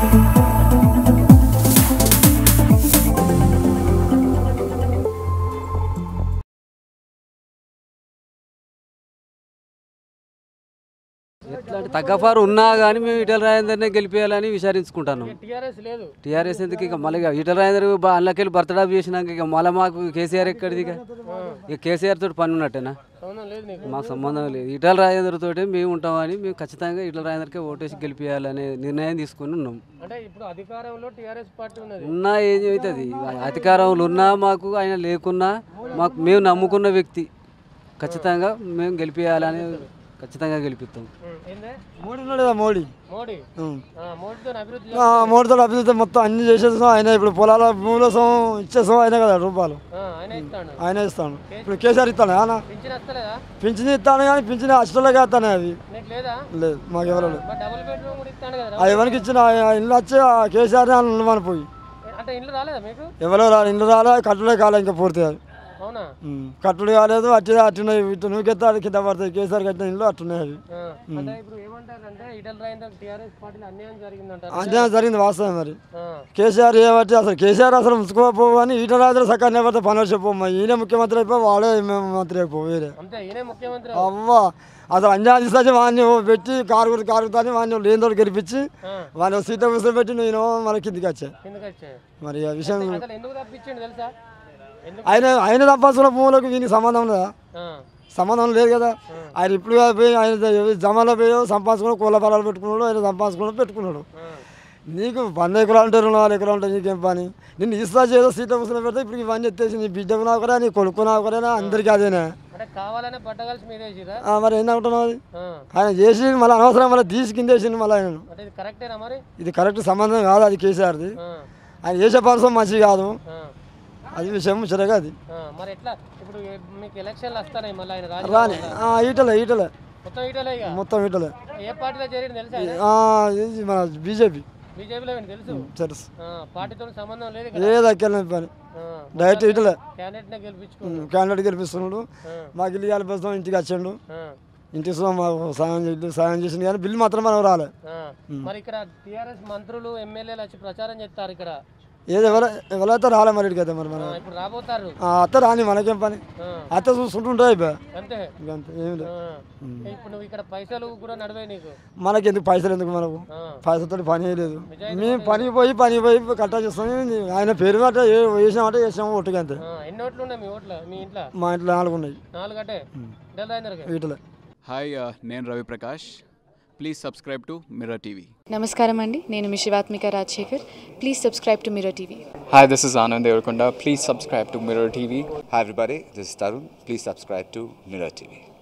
ఎట్లా అంటే తగ్గఫారు ఉన్నా కానీ మేము ఈటల రాజేందర్నే గెలిపేయాలని విచారించుకుంటాను టీఆర్ఎస్ లేదు టీఆర్ఎస్ ఎందుకు ఇక మళ్ళీ ఇక ఈటల రాజేందర్ అందులోకెళ్ళి బర్త్డే చేసినాక ఇక మళ్ళీ మాకు కేసీఆర్ ఎక్కడిది ఇక ఇక కేసీఆర్ తోటి పని ఉన్నట్టేనా సంబంధం లేదు నీకు మాకు సంబంధం లేదు ఈటల రాజేందర్ తోటి మేము ఉంటామని మేము ఖచ్చితంగా ఈటల రాజేందర్కే ఓటేసి గెలిపేయాలనే నిర్ణయం తీసుకొని ఉన్నాం అంటే ఇప్పుడు అధికారంలో టీఆర్ఎస్ పార్టీ ఉన్నది ఉన్నా ఏం అవుతుంది అధికారంలో ఉన్నా మాకు ఆయన లేకున్నా మాకు మేము నమ్ముకున్న వ్యక్తి ఖచ్చితంగా మేము గెలిపేయాలని ఖచ్చితంగా గెలిపిస్తాం ఉం. ఏందే మోడీ ఉన్నాడు కదా మోడీ మోడీ ఉం. ఆ, మోడీతో అభివృద్ధి ఆ, మోడీతో అభివృద్ధి మొత్తం అన్ని చేసేసాం ఆయన ఇప్పుడు పొలాల భూముల సొమ్ము ఇచ్చేసాం ఆయన కదా రూపాయలు ఆ, ఆయన ఇస్తాడు ఆయన ఇస్తాను ఇప్పుడు కేసీఆర్ ఇస్తాను ఆయన పింఛన్ వస్తలేదా పింఛన్ ఇస్తాను కానీ పింఛన్ అష్టలకే ఇస్తాను అవి నీకు లేదా లేదు మాకు ఎవరు లేదు మరి డబుల్ బెడ్రూమ్ కూడా ఇస్తాడు కదా ఆ ఎవరికి ఇచ్చిన ఆ ఇల్లు వచ్చి ఆ కేసీఆర్ ఉండమని పోయి అంటే ఇల్లు రాలేదా మీకు ఎవరో రా ఇల్లు రాలే కట్టుడే కాలే ఇంకా పూర్తిగా అవునా ఉం. కట్టుడు కాలేదు అట్టి అట్టున్నాయి ఇటు నూకెత్తా అది కింద పడతాయి కేసీఆర్ కట్టిన ఇల్లు అట్టున్నాయి అవి ఆ, అంటే ఇప్పుడు ఏమంటారు అంటే ఈటల రాజేందర్ టీఆర్ఎస్ పార్టీలో అన్యాయం జరిగిందంటారు అంతే జరిగింది వాస్తవం మరి ఆ, కేసీఆర్ ఏమంటే అసలు కేసీఆర్ అసలు ఉంచుకోకపోవు అని ఈట రాజు సక్కగా నిలబడితే పనులు చెప్పమ్మా ఈయన ముఖ్యమంత్రి అయిపో వాడే మంత్రి అయిపో వేరే అంతే ఈయనే ముఖ్యమంత్రి అవ్వా అసలు అంజా తీసుకొచ్చి వాడిని ఓ పెట్టి కారు కారుతాని వాడిని లేని గెలిపించి ఆ, వాడిని సీట్ కూర్చొని పెట్టి నేను మన కిందికి వచ్చా కిందకి వచ్చాయి మరి ఆ విషయం అసలు ఎందుకు తప్పించండి తెలుసా ఎందుకు ఆయన ఆయన తప్పాల్సిన భూములకు వీనికి సంబంధం ఉందా ఆ, సంబంధం లేదు కదా ఆయన ఇప్పుడు పోయి ఆయన జమాలో పోయి సంపాదించుకుని కోళ్ళ పొలాలు పెట్టుకున్నాడు ఆయన సంపాదించుకుని పెట్టుకున్నాడు ఆ. నీకు వంద ఎకరాలు అంటే రెండు వందల ఎకరాలు ఉంటాయి నీకేం పని నిన్ను ఇస్తా చేదో సీట్ కూర్చొని పెడితే ఇప్పుడు ఇవన్నీ ఎత్తేసి నీ బిడ్డకు నా ఒకరే నీ కొడుకు నా ఒకరేనా అందరికీ అదేనా అంటే కావాలనే పట్టగలిసి మీదేసిరా ఆ, మరి ఏంటంటున్నావు అది ఆ, ఆయన చేసి మళ్ళీ అనవసరం మళ్ళీ తీసి కిందేసింది మళ్ళీ ఆయన అంటే ఇది కరెక్టేనా మరి ఇది కరెక్ట్ సంబంధం కాదు అది కేసీఆర్ది ఆ, ఆయన చేసే పరసం మంచిది కాదు ఆ, అది విషయం ముచ్చటగా అది ఆ, మరి ఎట్లా ఇప్పుడు ఏ- మీకు ఎలక్షన్లు వస్తున్నాయి మళ్ళీ ఆయన రాజు రాని ఆ, ఈటలే ఈటలే మొత్తం ఇటలే ఇక మొత్తం ఈటలే ఏ పార్టీలో చేరింది తెలుసా ఆయన? ఆ, ఇది మన బీజేపీ బీజేపీలో ఏంటి తెలుసు తెలుసు ఆ, పార్టీతో సంబంధం లేదు ఇక్కడ ఏ దక్కలే పని డైరెక్ట్ ఈటలే క్యాండిడేట్ నే గెలిపించుకున్నాడు క్యాండిడేట్ గెలిపిస్తున్నాడు ఆ, మాకు ఇల్లు గెలిపిస్తాం ఇంటికి వచ్చాడు ఆ, ఇంటికి వస్తాం మాకు సాయం చేసి సాయం చేసింది కానీ బిల్లు మాత్రం మనం రాలే ఆ. మరి ఇక్కడ టిఆర్ఎస్ మంత్రులు ఎమ్మెల్యేలు వచ్చి ప్రచారం చేస్తారు ఇక్కడ ఏది ఎవర ఎవరైతే రాలే మరి ఇక్కడికి అయితే మరి మనం ఆ, ఇప్పుడు రాబోతారు ఆ, అత్త రాని మనకేం పని ఆ, అత్త చూసుకుంటుంటే అయిపోయా అంతే ఇంకంతే ఏం లేదు ఆ. ఇప్పుడు నువ్వు ఇక్కడ పైసలు కూడా నడివే నీకు మనకి ఎందుకు పైసలు ఎందుకు మనకు ఆ, పైసలతో పని లేదు మేము పని పోయి పని పోయి కట్టా చేస్తాం ఆయన పేరు మాట ఏ- వేసినామంటే వేసాము ఒట్టుగా అంతే ఆ, ఎన్ని ఓట్లు ఉన్నాయి మీ ఓట్ల మీ ఇంట్లో మా ఇంట్లో నాలుగు ఉన్నాయి నాలుగు అంటే ఇటల్ రాజేందర్కి వీటిలో హాయ్ uh, నేను Ravi Prakash please subscribe to mirror TV నమస్కారం అండి నేను మీ Shivathmika Rajasekhar please subscribe to mirror TV Hi, this is Anand Devarkonda. Please subscribe to Mirror TV. Hi everybody, this is Tarun. Please subscribe to Mirror TV.